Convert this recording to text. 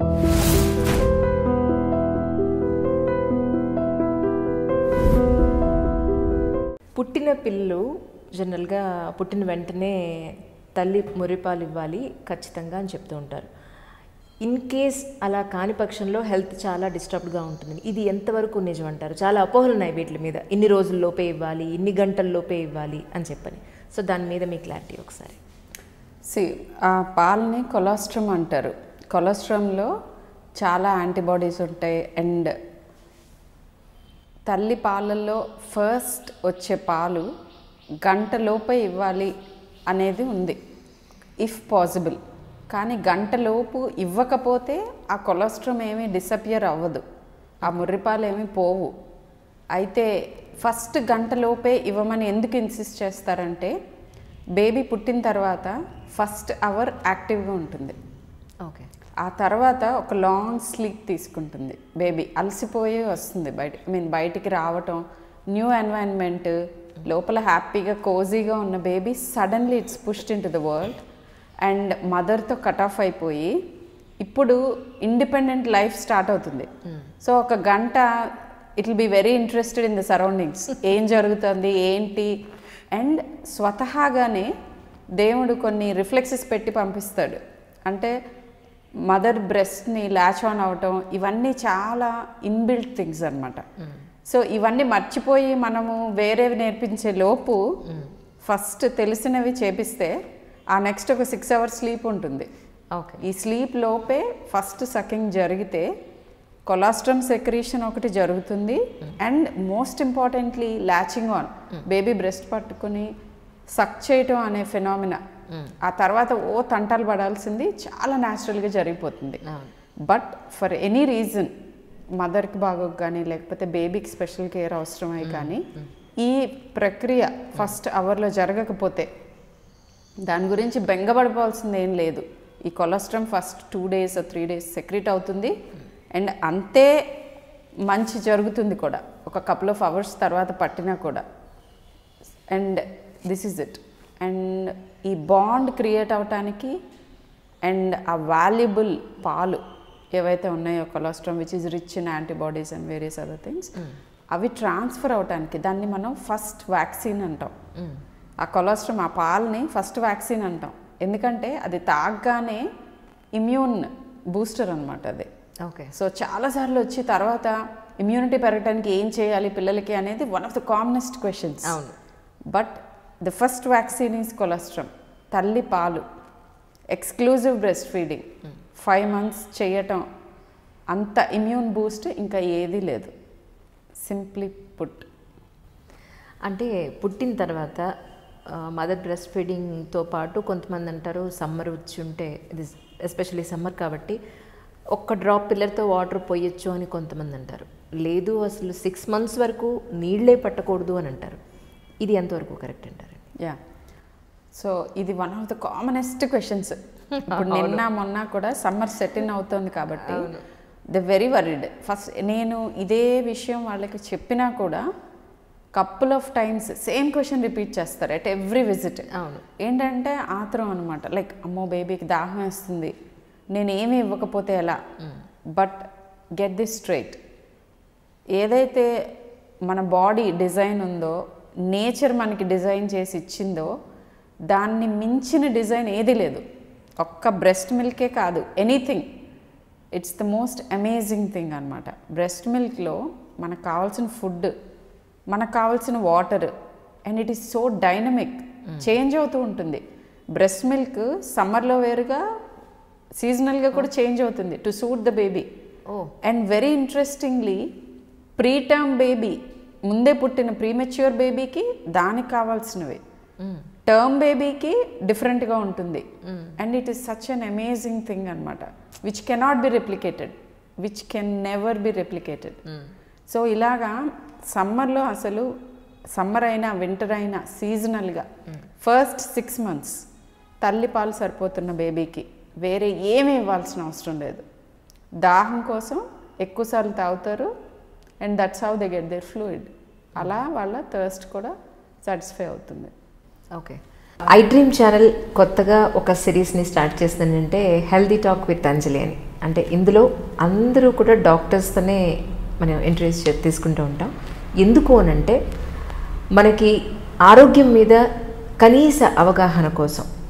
పుట్టిన పిల్లలు జనరల్గా పుట్టిన వెంటనే తల్లి మురిపాలు ఇవ్వాలి ఖచ్చితంగా అని చెప్తూ ఉంటారు ఇన్ కేస్ అలా కాని పక్షంలో హెల్త్ చాలా డిస్టర్బ్డ్గా ఉంటుంది ఇది ఎంతవరకు నిజం అంటారు చాలా అపోహలు ఉన్నాయి వీటి మీద ఇన్ని రోజుల్లోపే ఇవ్వాలి ఇన్ని గంటల్లోపే ఇవ్వాలి అని చెప్పని సో దాని మీద మీ క్లారిటీ ఒకసారి సి ఆ పాలని కొలాస్ట్రమ్ అంటారు కొలాస్ట్రమ్లో చాలా యాంటీబాడీస్ ఉంటాయి అండ్ తల్లి పాలల్లో ఫస్ట్ వచ్చే పాలు గంట లోపే ఇవ్వాలి అనేది ఉంది ఇఫ్ పాసిబుల్ కానీ గంట లోపు ఇవ్వకపోతే ఆ కొలెస్ట్రామ్ ఏమీ డిసపియర్ అవ్వదు ఆ ముర్రిపాలు ఏమీ పోవు అయితే ఫస్ట్ గంట లోపే ఇవ్వమని ఎందుకు ఇన్సిస్ట్ చేస్తారంటే బేబీ పుట్టిన తర్వాత ఫస్ట్ అవర్ యాక్టివ్గా ఉంటుంది ఓకే ఆ తర్వాత ఒక లాంగ్ స్లీప్ తీసుకుంటుంది బేబీ అలసిపోయి వస్తుంది బయట ఐ మీన్ బయటికి రావటం న్యూ ఎన్వైరన్మెంట్ లోపల హ్యాపీగా కోజీగా ఉన్న baby suddenly it's pushed in to the world and మదర్తో కట్ ఆఫ్ అయిపోయి ఇప్పుడు ఇండిపెండెంట్ లైఫ్ స్టార్ట్ అవుతుంది సో ఒక గంట it will be very interested in the surroundings ఏం జరుగుతుంది ఏంటి అండ్ స్వతహాగానే దేవుడు కొన్ని రిఫ్లెక్సెస్ పెట్టి పంపిస్తాడు అంటే మదర్ బ్రెస్ట్ని ల్యాచ్ ఆన్ అవటం ఇవన్నీ చాలా ఇన్బిల్ట్ థింగ్స్ అనమాట సో ఇవన్నీ మర్చిపోయి మనము వేరేవి నేర్పించే లోపు ఫస్ట్ తెలిసినవి చేపిస్తే ఆ నెక్స్ట్ ఒక సిక్స్ అవర్స్ స్లీప్ ఉంటుంది ఓకే ఈ స్లీప్ లోపే ఫస్ట్ సకింగ్ జరిగితే కొలాస్ట్రమ్ సెక్రీషన్ ఒకటి జరుగుతుంది and most importantly latching on baby breast పట్టుకుని సక్ చేయటం అనే ఫినామినా ఆ తర్వాత ఓ తంటాలు పడాల్సింది చాలా న్యాచురల్గా జరిగిపోతుంది బట్ ఫర్ ఎనీ రీజన్ మదర్కి బాగోక కానీ లేకపోతే బేబీకి స్పెషల్ కేర్ అవసరమై కానీ ఈ ప్రక్రియ ఫస్ట్ అవర్లో జరగకపోతే దాని గురించి బెంగపడిపోవాల్సింది ఏం లేదు ఈ colostrum first two days three days secret అవుతుంది అండ్ అంతే మంచి జరుగుతుంది కూడా ఒక కపుల్ ఆఫ్ అవర్స్ తర్వాత పట్టినా కూడా and this is it and ఈ బాండ్ క్రియేట్ అవటానికి అండ్ ఆ వాల్యుబుల్ పాలు ఏవైతే ఉన్నాయో colostrum which is rich in antibodies and various other things అవి ట్రాన్స్ఫర్ అవటానికి దాన్ని మనం ఫస్ట్ వ్యాక్సిన్ అంటాం ఆ కొలెస్ట్రామ్ ఆ పాలని ఫస్ట్ వ్యాక్సిన్ అంటాం ఎందుకంటే అది తాగగానే ఇమ్యూన్ బూస్టర్ అనమాట అది ఓకే సో చాలాసార్లు వచ్చి తర్వాత ఇమ్యూనిటీ పెరగడానికి ఏం చేయాలి పిల్లలకి అనేది one of the commonest questions అవును. But the first vaccine is colostrum తల్లి పాలు exclusive breast feeding five months చేయటం అంత ఇమ్యూన్ బూస్ట్ ఇంకా ఏదీ లేదు సింప్లీ పుట్ అంటే పుట్టిన తర్వాత మదర్ బ్రెస్ట్ ఫీడింగ్తో పాటు కొంతమంది అంటారు సమ్మర్ వచ్చి ఉంటే ఇది ఎస్పెషల్లీ సమ్మర్ కాబట్టి ఒక్క డ్రాప్ పిల్లర్తో వాటర్ పోయొచ్చు అని కొంతమంది అంటారు లేదు అసలు సిక్స్ మంత్స్ వరకు నీళ్ళే పట్టకూడదు అని అంటారు ఇది ఎంతవరకు కరెక్ట్ అంటారు యా సో ఇది one of the commonest questions ఇప్పుడు నిన్న మొన్న కూడా సమ్మర్ సెట్ ఇన్ అవుతుంది కాబట్టి ద వెరీ వరీడ్ ఫస్ట్ నేను ఇదే విషయం వాళ్ళకి చెప్పినా కూడా couple of times same question repeat చేస్తారు ఎట్ ఎవ్రీ విజిట్ అవును ఏంటంటే ఆత్రం అనమాట లైక్ అమ్మో బేబీకి దాహం వేస్తుంది నేను ఏమి ఇవ్వకపోతే ఎలా బట్ గెట్ దిస్ స్ట్రైట్ ఏదైతే మన బాడీ డిజైన్ ఉందో నేచర్ మనకి డిజైన్ చేసి ఇచ్చిందో దాన్ని మించిన డిజైన్ ఏది లేదు ఒక్క బ్రెస్ట్ మిల్కే కాదు anything it's the most amazing thing అనమాట బ్రెస్ట్ మిల్క్లో మనకు కావాల్సిన ఫుడ్ మనకు కావాల్సిన water and it is so dynamic change అవుతూ ఉంటుంది బ్రెస్ట్ మిల్క్ సమ్మర్లో వేరుగా సీజనల్గా కూడా చేంజ్ అవుతుంది to suit the baby oh and very interestingly preterm baby ముందే పుట్టిన ప్రీమెచ్యూర్ బేబీకి దానికి కావాల్సినవి టర్మ్ బేబీకి డిఫరెంట్గా ఉంటుంది and it is such an amazing thing అనమాట which cannot be replicated which can never be replicated so ఇలాగా సమ్మర్లో అసలు సమ్మర్ అయినా వింటర్ అయినా సీజనల్గా ఫస్ట్ సిక్స్ మంత్స్ తల్లి పాలు సరిపోతున్న బేబీకి వేరే ఏమీ ఇవ్వాల్సిన అవసరం లేదు దాహం కోసం ఎక్కువసార్లు తాగుతారు and that's how they get their fluid అలా వాళ్ళ థర్స్ట్ కూడా సాటిస్ఫై అవుతుంది ఓకే ఐ డ్రీమ్ ఛానల్ కొత్తగా ఒక సిరీస్ని స్టార్ట్ చేస్తుందంటే హెల్దీ టాక్ విత్ అంజలి అని అంటే ఇందులో అందరూ కూడా డాక్టర్స్తోనే మనం ఇంటర్వ్యూస్ చే- తీసుకుంటూ ఉంటాం ఎందుకు అనంటే మనకి ఆరోగ్యం మీద కనీస అవగాహన కోసం